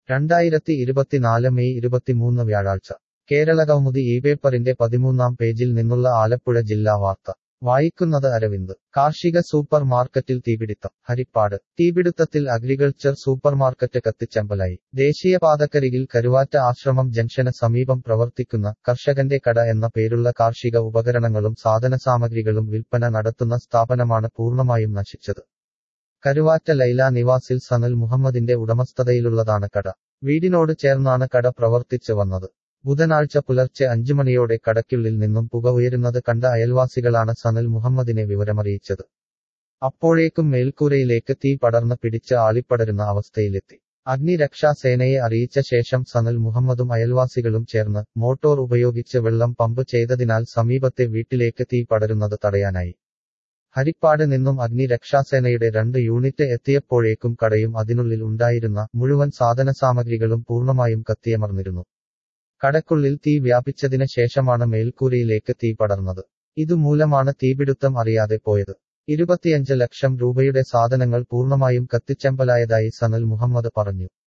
രണ്ടായിരത്തി ഇരുപത്തിനാല് മെയ് ഇരുപത്തിമൂന്ന് വ്യാഴാഴ്ച കേരളകൗമുദി ഈ പേപ്പറിന്റെ പതിമൂന്നാം പേജിൽ നിന്നുള്ള ആലപ്പുഴ ജില്ലാ വാർത്ത വായിക്കുന്നത് അരവിന്ദ് കാർഷിക സൂപ്പർ മാർക്കറ്റിൽ തീപിടുത്തം ഹരിപ്പാട് തീപിടുത്തത്തിൽ അഗ്രികൾച്ചർ സൂപ്പർമാർക്കറ്റ് കത്തിച്ചമ്പലായി ദേശീയപാതക്കരികിൽ കരുവാറ്റ ആശ്രമം ജംഗ്ഷന് സമീപം പ്രവർത്തിക്കുന്ന കർഷകന്റെ കട എന്ന പേരുള്ള കാർഷിക ഉപകരണങ്ങളും സാധനസാമഗ്രികളും വിൽപ്പന നടത്തുന്ന സ്ഥാപനമാണ് പൂർണ്ണമായും നശിച്ചത് കരുവാറ്റ ലൈല നിവാസിൽ സനൽ മുഹമ്മദിന്റെ ഉടമസ്ഥതയിലുള്ളതാണ് കട വീടിനോട് ചേർന്നാണ് കട പ്രവർത്തിച്ചു വന്നത് ബുധനാഴ്ച പുലർച്ചെ അഞ്ചുമണിയോടെ കടയ്ക്കുള്ളിൽ നിന്നും പുക ഉയരുന്നത് കണ്ട അയൽവാസികളാണ് സനൽ മുഹമ്മദിനെ വിവരമറിയിച്ചത് അപ്പോഴേക്കും മേൽക്കൂരയിലേക്ക് തീ പടർന്ന് പിടിച്ച് ആളിപ്പടരുന്ന അവസ്ഥയിലെത്തി അഗ്നിരക്ഷാസേനയെ അറിയിച്ച ശേഷം സനൽ മുഹമ്മദും അയൽവാസികളും ചേർന്ന് മോട്ടോർ ഉപയോഗിച്ച് വെള്ളം പമ്പ് ചെയ്തതിനാൽ സമീപത്തെ വീട്ടിലേക്ക് തീ പടരുന്നത് തടയാനായി ഹരിപ്പാട് നിന്നും അഗ്നിരക്ഷാസേനയുടെ രണ്ട് യൂണിറ്റ് എത്തിയപ്പോഴേക്കും കടയും അതിനുള്ളിൽ ഉണ്ടായിരുന്ന മുഴുവൻ സാധനസാമഗ്രികളും പൂർണ്ണമായും കത്തിയമർന്നിരുന്നു കടക്കുള്ളിൽ തീ വ്യാപിച്ചതിന് ശേഷമാണ് മേൽക്കൂരയിലേക്ക് തീ പടർന്നത് ഇതുമൂലമാണ് തീപിടുത്തം അറിയാതെ പോയത് ഇരുപത്തിയഞ്ച് ലക്ഷം രൂപയുടെ സാധനങ്ങൾ പൂർണ്ണമായും കത്തിച്ചമ്പലായതായി സനൽ മുഹമ്മദ് പറഞ്ഞു